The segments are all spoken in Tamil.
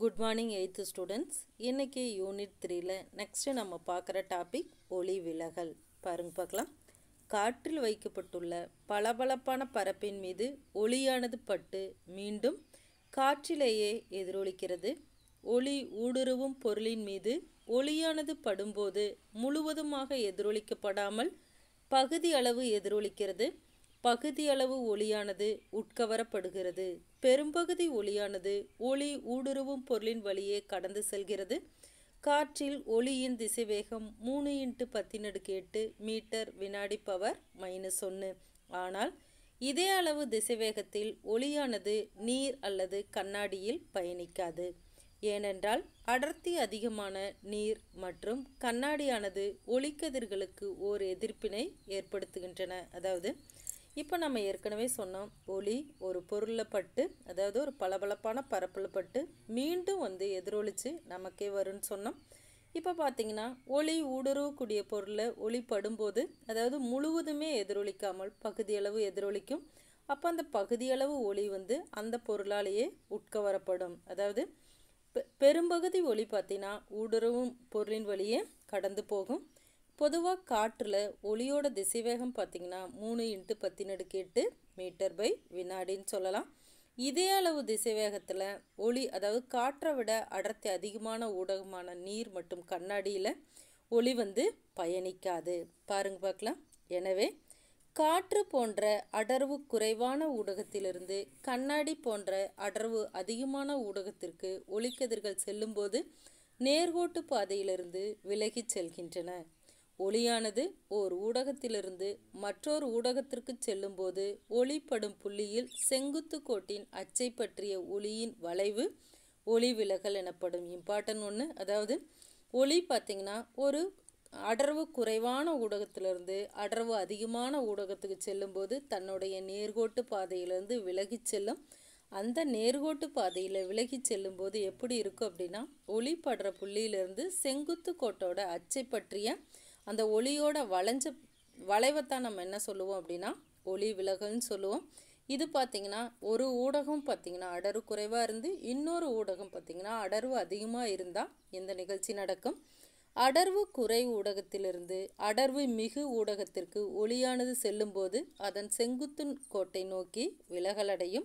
குட் மார்னிங் எயித்து ஸ்டூடெண்ட்ஸ் இன்றைக்கி யூனிட் த்ரீல நெக்ஸ்ட்டு நம்ம பார்க்குற டாபிக் ஒளி விலகல் பாருங்க பார்க்கலாம் காற்றில் வைக்கப்பட்டுள்ள பளபளப்பான பரப்பின் மீது ஒளியானது பட்டு மீண்டும் காற்றிலேயே எதிரொலிக்கிறது ஒளி ஊடுருவும் பொருளின் மீது ஒளியானது படும்போது முழுவதுமாக எதிரொலிக்கப்படாமல் பகுதி அளவு எதிரொலிக்கிறது பகுதியளவு ஒளியானது உட்கவரப்படுகிறது பெரும்பகுதி ஒளியானது ஒளி ஊடுருவும் பொருளின் வழியே கடந்து செல்கிறது காற்றில் ஒளியின் திசைவேகம் மூணு இன்ட்டு பத்தினடுக்கு எட்டு மீட்டர் வினாடி பவர் மைனஸ் ஒன்று ஆனால் இதே அளவு திசைவேகத்தில் ஒளியானது நீர் அல்லது கண்ணாடியில் பயணிக்காது ஏனென்றால் அடர்த்தி அதிகமான நீர் மற்றும் கண்ணாடியானது ஒளிக்கதிர்களுக்கு ஓர் எதிர்ப்பினை ஏற்படுத்துகின்றன அதாவது இப்போ நம்ம ஏற்கனவே சொன்னோம் ஒளி ஒரு பொருளில் பட்டு அதாவது ஒரு பளபளப்பான பரப்பில் பட்டு மீண்டும் வந்து எதிரொலித்து நமக்கே வரும்னு சொன்னோம் இப்போ பார்த்தீங்கன்னா ஒளி ஊடுருவக்கூடிய பொருளில் ஒளி படும்போது அதாவது முழுவதுமே எதிரொலிக்காமல் பகுதியளவு எதிரொலிக்கும் அப்போ அந்த பகுதியளவு ஒளி வந்து அந்த பொருளாலேயே உட்கவரப்படும் அதாவது பெ பெரும்பகுதி ஒளி பார்த்தீங்கன்னா ஊடுருவும் பொருளின் வழியே கடந்து போகும் பொதுவாக காற்றில் ஒளியோட திசைவேகம் பார்த்திங்கன்னா மூணு இன்ட்டு பத்தினடுக்கு எட்டு மீட்டர் பை வினாடின்னு சொல்லலாம் இதே அளவு திசைவேகத்தில் ஒளி அதாவது காற்றை விட அடர்த்தி அதிகமான ஊடகமான நீர் மற்றும் கண்ணாடியில் ஒளி வந்து பயணிக்காது பாருங்க பார்க்கலாம் எனவே காற்று போன்ற அடர்வு குறைவான ஊடகத்திலிருந்து கண்ணாடி போன்ற அடர்வு அதிகமான ஊடகத்திற்கு ஒளிக்கதிர்கள் செல்லும்போது நேர்கோட்டு பாதையிலிருந்து விலகிச் செல்கின்றன ஒளியானது ஓர் ஊடகத்திலிருந்து மற்றொரு ஊடகத்திற்கு செல்லும்போது ஒளிப்படும் புள்ளியில் செங்குத்து கோட்டின் அச்சை பற்றிய ஒளியின் வளைவு ஒளி விலகல் எனப்படும் இம்பார்ட்டன் ஒன்று அதாவது ஒளி பார்த்திங்கன்னா ஒரு அடர்வு குறைவான ஊடகத்திலிருந்து அடர்வு அதிகமான ஊடகத்துக்கு செல்லும்போது தன்னுடைய நேர்கோட்டு பாதையிலிருந்து விலகிச் செல்லும் அந்த நேர்கோட்டு பாதையில் விலகி செல்லும்போது எப்படி இருக்கும் அப்படின்னா ஒளி படுற புள்ளியிலிருந்து செங்குத்து கோட்டோட அச்சை பற்றிய அந்த ஒளியோட வளைஞ்ச வளைவைத்தான் நம்ம என்ன சொல்லுவோம் அப்படின்னா ஒளி விலகல்னு சொல்லுவோம் இது பார்த்திங்கன்னா ஒரு ஊடகம் பார்த்திங்கன்னா அடர்வு குறைவாக இருந்து இன்னொரு ஊடகம் பார்த்திங்கன்னா அடர்வு அதிகமாக இருந்தால் இந்த நிகழ்ச்சி நடக்கும் அடர்வு குறை ஊடகத்திலிருந்து அடர்வு மிகு ஊடகத்திற்கு ஒளியானது செல்லும்போது அதன் செங்குத்து கோட்டை நோக்கி விலகலடையும்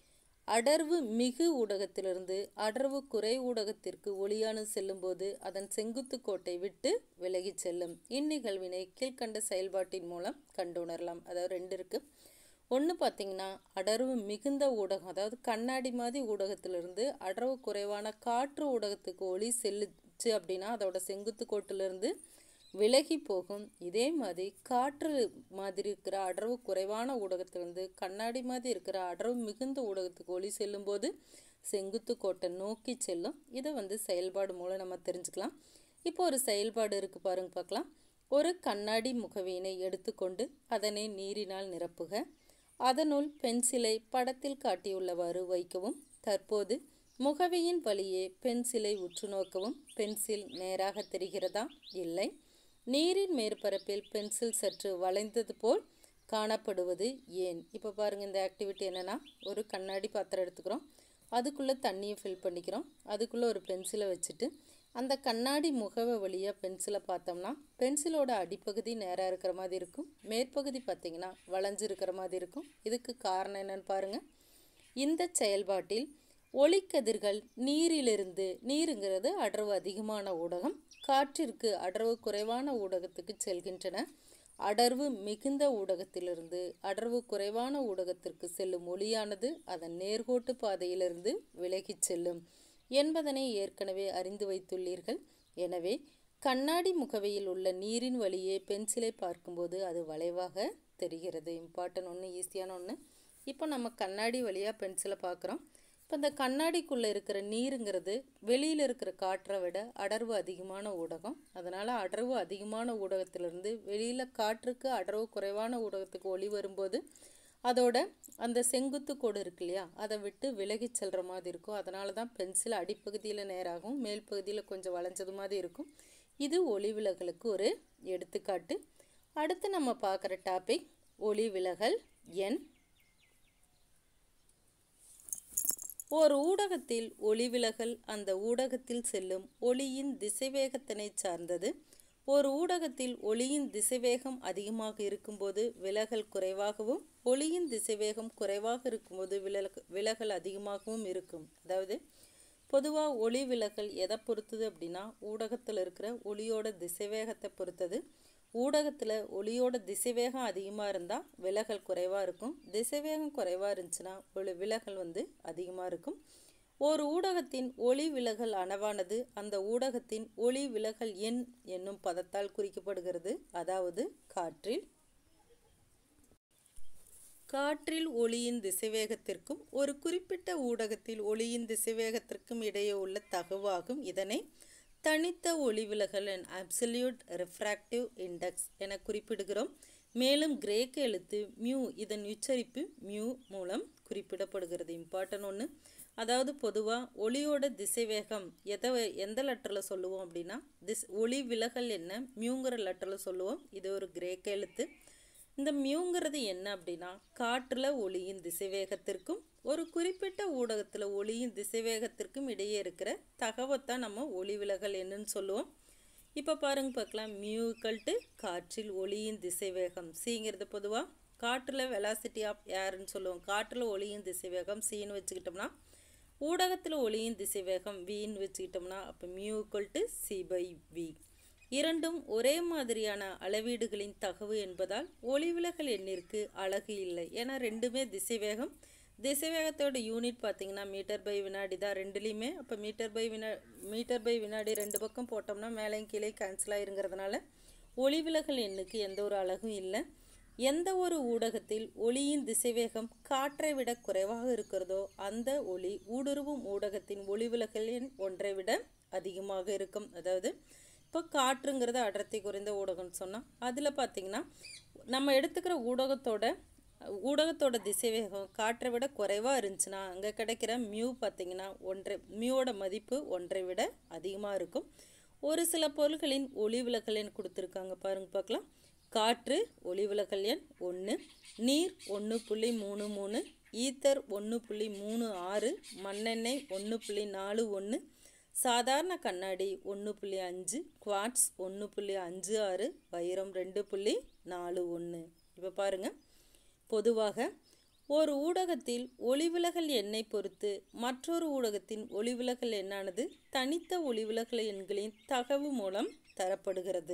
அடர்வு மிகு ஊடகத்திலிருந்து அடர்வு குறை ஊடகத்திற்கு ஒளியானது செல்லும்போது அதன் செங்குத்து கோட்டை விட்டு விலகிச் செல்லும் இந்நிகழ்வினை கீழ்கண்ட செயல்பாட்டின் மூலம் கண்டுணரலாம் அதாவது ரெண்டு இருக்குது ஒன்று பார்த்திங்கன்னா அடர்வு மிகுந்த ஊடகம் அதாவது கண்ணாடி மாதிரி ஊடகத்திலிருந்து அடர்வு குறைவான காற்று ஊடகத்துக்கு ஒளி செல்லுச்சு அப்படின்னா அதோட செங்குத்து கோட்டிலிருந்து விலகி போகும் இதே மாதிரி காற்று மாதிரி இருக்கிற அடர்வு குறைவான ஊடகத்திலிருந்து கண்ணாடி மாதிரி இருக்கிற அடர்வு மிகுந்த ஊடகத்துக்கு ஒளி செல்லும்போது செங்குத்து கோட்டை நோக்கி செல்லும் இதை வந்து செயல்பாடு மூலம் நம்ம தெரிஞ்சுக்கலாம் இப்போ ஒரு செயல்பாடு இருக்குது பாருங்க பார்க்கலாம் ஒரு கண்ணாடி முகவியினை எடுத்துக்கொண்டு அதனை நீரினால் நிரப்புக அதனுள் பென்சிலை படத்தில் காட்டியுள்ளவாறு வைக்கவும் தற்போது முகவியின் வழியே பென்சிலை உற்று நோக்கவும் பென்சில் நேராக தெரிகிறதா இல்லை நீரின் மேற்பரப்பில் பென்சில் சற்று வளைந்தது போல் காணப்படுவது ஏன் இப்போ பாருங்கள் இந்த ஆக்டிவிட்டி என்னென்னா ஒரு கண்ணாடி பாத்திரம் எடுத்துக்கிறோம் அதுக்குள்ளே தண்ணியை ஃபில் பண்ணிக்கிறோம் அதுக்குள்ளே ஒரு பென்சிலை வச்சுட்டு அந்த கண்ணாடி முகவை வழியாக பென்சிலை பார்த்தோம்னா பென்சிலோட அடிப்பகுதி நேராக இருக்கிற மாதிரி இருக்கும் மேற்பகுதி பார்த்திங்கன்னா வளைஞ்சிருக்கிற மாதிரி இருக்கும் இதுக்கு காரணம் என்னன்னு பாருங்கள் இந்த செயல்பாட்டில் ஒளிக்கதிர்கள் நீரிலிருந்து நீருங்கிறது அடர்வு அதிகமான ஊடகம் காற்றிற்கு அடர்வு குறைவான ஊடகத்துக்கு செல்கின்றன அடர்வு மிகுந்த ஊடகத்திலிருந்து அடர்வு குறைவான ஊடகத்திற்கு செல்லும் ஒளியானது அதன் நேர்கோட்டு பாதையிலிருந்து விலகிச் செல்லும் என்பதனை ஏற்கனவே அறிந்து வைத்துள்ளீர்கள் எனவே கண்ணாடி முகவையில் உள்ள நீரின் வழியே பென்சிலை பார்க்கும்போது அது வளைவாக தெரிகிறது இம்பார்ட்டன் ஒன்று ஈஸியான ஒன்று இப்போ நம்ம கண்ணாடி வழியாக பென்சிலை பார்க்குறோம் இப்போ இந்த கண்ணாடிக்குள்ளே இருக்கிற நீருங்கிறது வெளியில் இருக்கிற காற்றை விட அடர்வு அதிகமான ஊடகம் அதனால் அடர்வு அதிகமான ஊடகத்திலிருந்து வெளியில் காற்றுக்கு அடர்வு குறைவான ஊடகத்துக்கு ஒளி வரும்போது அதோட அந்த செங்குத்து கோடு இருக்கு இல்லையா அதை விட்டு விலகி செல்கிற மாதிரி இருக்கும் அதனால தான் பென்சில் அடிப்பகுதியில் நேராகவும் மேல் பகுதியில் கொஞ்சம் வளைஞ்சது மாதிரி இருக்கும் இது ஒளி விலகலுக்கு ஒரு எடுத்துக்காட்டு அடுத்து நம்ம பார்க்குற டாபிக் ஒளி விலகல் எண் ஓர் ஊடகத்தில் ஒளிவிலகல் அந்த ஊடகத்தில் செல்லும் ஒளியின் திசைவேகத்தினை சார்ந்தது ஒரு ஊடகத்தில் ஒளியின் திசைவேகம் அதிகமாக இருக்கும்போது விலகல் குறைவாகவும் ஒளியின் திசைவேகம் குறைவாக இருக்கும்போது விலக விலகல் அதிகமாகவும் இருக்கும் அதாவது பொதுவாக ஒளி விலகல் எதை பொறுத்தது அப்படின்னா ஊடகத்தில் இருக்கிற ஒளியோட திசைவேகத்தை பொறுத்தது ஊடகத்தில் ஒளியோட திசைவேகம் அதிகமாக இருந்தால் விலகல் குறைவாக இருக்கும் திசைவேகம் குறைவாக இருந்துச்சுன்னா ஒளி விலகல் வந்து அதிகமாக இருக்கும் ஒரு ஊடகத்தின் ஒளி விலகல் அளவானது அந்த ஊடகத்தின் ஒளி விலகல் எண் என்னும் பதத்தால் குறிக்கப்படுகிறது அதாவது காற்றில் காற்றில் ஒளியின் திசைவேகத்திற்கும் ஒரு குறிப்பிட்ட ஊடகத்தில் ஒளியின் திசைவேகத்திற்கும் இடையே உள்ள தகவாகும் இதனை தனித்த ஒளி விலகல் அண்ட் அப்சல்யூட் ரெஃப்ராக்டிவ் இண்டெக்ஸ் என குறிப்பிடுகிறோம் மேலும் கிரேக்க எழுத்து மியூ இதன் உச்சரிப்பு மியூ மூலம் குறிப்பிடப்படுகிறது இம்பார்ட்டன் ஒன்று அதாவது பொதுவாக ஒளியோட திசைவேகம் எதை எந்த லெட்டரில் சொல்லுவோம் அப்படின்னா திஸ் ஒளி விலகல் என்ன மியூங்கிற லெட்டரில் சொல்லுவோம் இது ஒரு கிரேக்க எழுத்து இந்த மியூங்கிறது என்ன அப்படின்னா காற்றில் ஒளியின் திசைவேகத்திற்கும் ஒரு குறிப்பிட்ட ஊடகத்தில் ஒளியின் திசைவேகத்திற்கும் இடையே இருக்கிற தகவத்தான் நம்ம ஒளி விலகல் என்னன்னு சொல்லுவோம் இப்போ பாருங்க பார்க்கலாம் மியூக்கல்ட்டு காற்றில் ஒளியின் திசைவேகம் சிங்கிறது பொதுவாக காற்றில் வெலாசிட்டி ஆஃப் ஏர்னு சொல்லுவோம் காற்றில் ஒளியின் திசைவேகம் சின்னு வச்சுக்கிட்டோம்னா ஊடகத்தில் ஒளியின் திசைவேகம் வின்னு வச்சுக்கிட்டோம்னா அப்போ மியூக்கல்ட்டு சி பை வி இரண்டும் ஒரே மாதிரியான அளவீடுகளின் தகவு என்பதால் ஒளிவிலகல் எண்ணிற்கு அழகு இல்லை ஏன்னா ரெண்டுமே திசைவேகம் திசைவேகத்தோட யூனிட் பார்த்தீங்கன்னா மீட்டர் பை வினாடி தான் ரெண்டுலேயுமே அப்போ மீட்டர் பை வினா மீட்டர் பை வினாடி ரெண்டு பக்கம் போட்டோம்னா மேலே கீழே கேன்சல் ஆயிருங்கிறதுனால ஒளிவிலகல் எண்ணுக்கு எந்த ஒரு அழகும் இல்லை எந்த ஒரு ஊடகத்தில் ஒளியின் திசைவேகம் காற்றை விட குறைவாக இருக்கிறதோ அந்த ஒளி ஊடுருவும் ஊடகத்தின் ஒளிவிலகல் எண் ஒன்றை விட அதிகமாக இருக்கும் அதாவது இப்போ காற்றுங்கிறது அடர்த்தி குறைந்த ஊடகம்னு சொன்னால் அதில் பார்த்திங்கன்னா நம்ம எடுத்துக்கிற ஊடகத்தோட ஊடகத்தோட திசைவேகம் காற்றை விட குறைவாக இருந்துச்சுன்னா அங்கே கிடைக்கிற மியூ பார்த்திங்கன்னா ஒன்றை மியூவோட மதிப்பு ஒன்றை விட அதிகமாக இருக்கும் ஒரு சில பொருள்களின் ஒளி விலகல் எண் கொடுத்துருக்காங்க பாருங்க பார்க்கலாம் காற்று ஒளி விலகல் எண் ஒன்று நீர் ஒன்று புள்ளி மூணு மூணு ஈத்தர் ஒன்று புள்ளி மூணு ஆறு மண்ணெண்ணெய் ஒன்று புள்ளி நாலு ஒன்று சாதாரண கண்ணாடி ஒன்று புள்ளி அஞ்சு குவாட்ஸ் ஒன்று புள்ளி அஞ்சு ஆறு வைரம் ரெண்டு புள்ளி நாலு ஒன்று இப்போ பாருங்கள் பொதுவாக ஒரு ஊடகத்தில் ஒளிவிலகல் எண்ணை பொறுத்து மற்றொரு ஊடகத்தின் ஒளிவிலகல் எண்ணானது தனித்த ஒளிவிலகல் எண்களின் தகவு மூலம் தரப்படுகிறது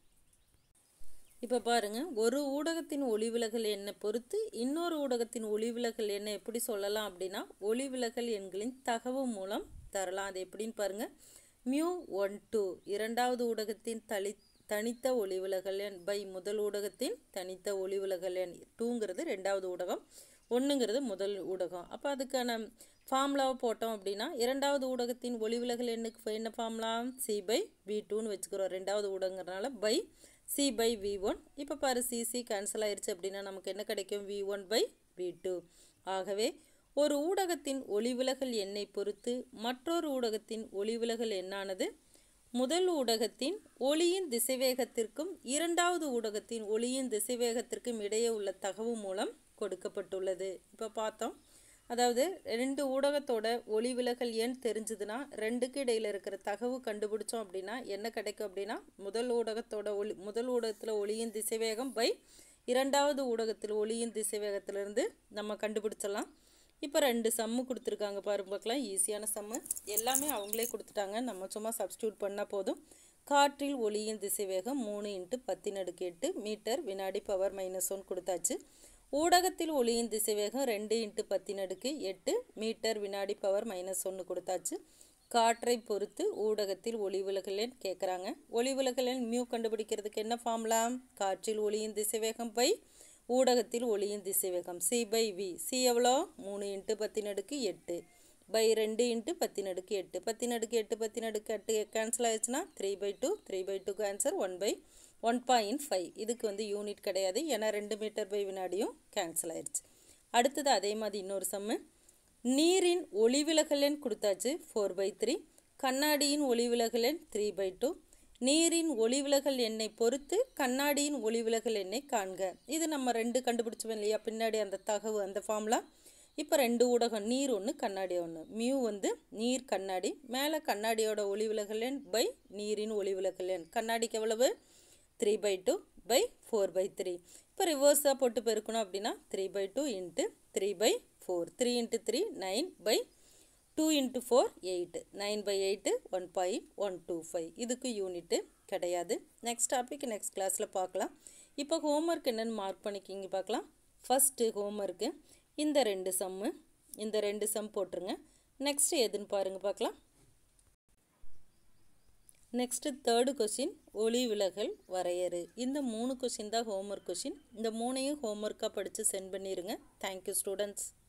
இப்போ பாருங்க ஒரு ஊடகத்தின் ஒளிவிலகல் எண்ணை பொறுத்து இன்னொரு ஊடகத்தின் ஒளிவிலகல் எண்ணை எப்படி சொல்லலாம் அப்படின்னா ஒளிவிலகல் எண்களின் தகவு மூலம் தரலாம் அது எப்படின்னு பாருங்க மியூ ஒன் டூ இரண்டாவது ஊடகத்தின் தளி தனித்த ஒளிவிலகல் எண் பை முதல் ஊடகத்தின் தனித்த ஒளிவிலகல் எண் டூங்கிறது ரெண்டாவது ஊடகம் ஒன்றுங்கிறது முதல் ஊடகம் அப்போ அதுக்கான ஃபார்முலாவை போட்டோம் அப்படின்னா இரண்டாவது ஊடகத்தின் ஒளிவிலகல் எண்ணுக்கு என்ன ஃபார்முலா சி பை வி டூன்னு வச்சுக்கிறோம் ரெண்டாவது ஊடகங்கிறனால by C by V one இப்போ பாரு சிசி கேன்சல் ஆயிடுச்சு அப்படின்னா நமக்கு என்ன கிடைக்கும் V one by V two ஆகவே ஒரு ஊடகத்தின் ஒளிவிலகல் எண்ணை பொறுத்து மற்றொரு ஊடகத்தின் ஒளிவிலகல் எண்ணானது முதல் ஊடகத்தின் ஒளியின் திசைவேகத்திற்கும் இரண்டாவது ஊடகத்தின் ஒளியின் திசைவேகத்திற்கும் இடையே உள்ள தகவு மூலம் கொடுக்கப்பட்டுள்ளது இப்போ பார்த்தோம் அதாவது ரெண்டு ஊடகத்தோட ஒளி விலகல் எண் தெரிஞ்சதுன்னா ரெண்டுக்கு இடையில் இருக்கிற தகவு கண்டுபிடிச்சோம் அப்படின்னா என்ன கிடைக்கும் அப்படின்னா முதல் ஊடகத்தோட ஒளி முதல் ஊடகத்தில் ஒளியின் திசைவேகம் பை இரண்டாவது ஊடகத்தில் ஒளியின் திசைவேகத்திலிருந்து நம்ம கண்டுபிடிச்சிடலாம் இப்போ ரெண்டு சம்மு கொடுத்துருக்காங்க பாருங்க பார்க்கலாம் ஈஸியான சம்மு எல்லாமே அவங்களே கொடுத்துட்டாங்க நம்ம சும்மா சப்ஸ்டியூட் பண்ணால் போதும் காற்றில் ஒளியின் திசைவேகம் மூணு இன்ட்டு பத்தின் அடுக்கு எட்டு மீட்டர் வினாடி பவர் மைனஸ் ஒன் கொடுத்தாச்சு ஊடகத்தில் ஒளியின் திசைவேகம் ரெண்டு இன்ட்டு பத்தின் அடுக்கு எட்டு மீட்டர் வினாடி பவர் மைனஸ் ஒன்று கொடுத்தாச்சு காற்றை பொறுத்து ஊடகத்தில் ஒளி விலகலன் கேட்குறாங்க ஒளி விலகலன் மியூ கண்டுபிடிக்கிறதுக்கு என்ன ஃபார்முலா காற்றில் ஒளியின் திசைவேகம் பை ஊடகத்தில் ஒளியின் திசைவேகம் சி பை வி சி எவ்வளோ மூணு இன்ட்டு பத்தின் அடுக்கு எட்டு பை ரெண்டு இன்ட்டு பத்தின் அடுக்கு எட்டு பத்தின் அடுக்கு எட்டு பத்தின் அடுக்கு எட்டு கேன்சல் ஆயிடுச்சுன்னா three by two three by டூக்கு answer one by one point five இதுக்கு வந்து யூனிட் கிடையாது ஏன்னா ரெண்டு மீட்டர் பை வினாடியும் கேன்சல் ஆயிடுச்சு அடுத்தது அதே மாதிரி இன்னொரு சம்மு நீரின் ஒளிவிலகல் எண் கொடுத்தாச்சு ஃபோர் பை த்ரீ கண்ணாடியின் ஒளிவிலகல் எண் த்ரீ பை டூ நீரின் ஒளிவிலகல் எண்ணை பொறுத்து கண்ணாடியின் ஒளிவிலகல் எண்ணை காண்க இது நம்ம ரெண்டு கண்டுபிடிச்சோம் இல்லையா பின்னாடி அந்த தகவு அந்த ஃபார்முலா இப்போ ரெண்டு ஊடகம் நீர் ஒன்று கண்ணாடி ஒன்று மியூ வந்து நீர் கண்ணாடி மேலே கண்ணாடியோட ஒளி விலகல் எண் பை நீரின் ஒளி விலகல் எண் கண்ணாடிக்கு எவ்வளவு three by two by four by three இப்போ ரிவர்ஸாக போட்டு பெருக்கணும் அப்படின்னா three by two into three by four three into three nine by two into four eight nine by eight one point one two five இதுக்கு யூனிட்டு கிடையாது நெக்ஸ்ட் டாபிக் நெக்ஸ்ட் கிளாஸில் பார்க்கலாம் இப்போ ஹோம்ஒர்க் என்னென்னு மார்க் பண்ணிக்கிங்க பார்க்கலாம் ஃபஸ்ட்டு ஹோம்ஒர்க்கு இந்த ரெண்டு சம்மு இந்த ரெண்டு சம் போட்டுருங்க நெக்ஸ்ட் எதுன்னு பாருங்கள் பார்க்கலாம் நெக்ஸ்ட்டு தேர்டு கொஷின் ஒளி விலகல் வரையறு இந்த மூணு கொஷின் தான் ஹோம்ஒர்க் கொஷின் இந்த மூணையும் ஹோம்ஒர்க்காக படித்து சென்ட் பண்ணிடுங்க தேங்க்யூ ஸ்டூடெண்ட்ஸ்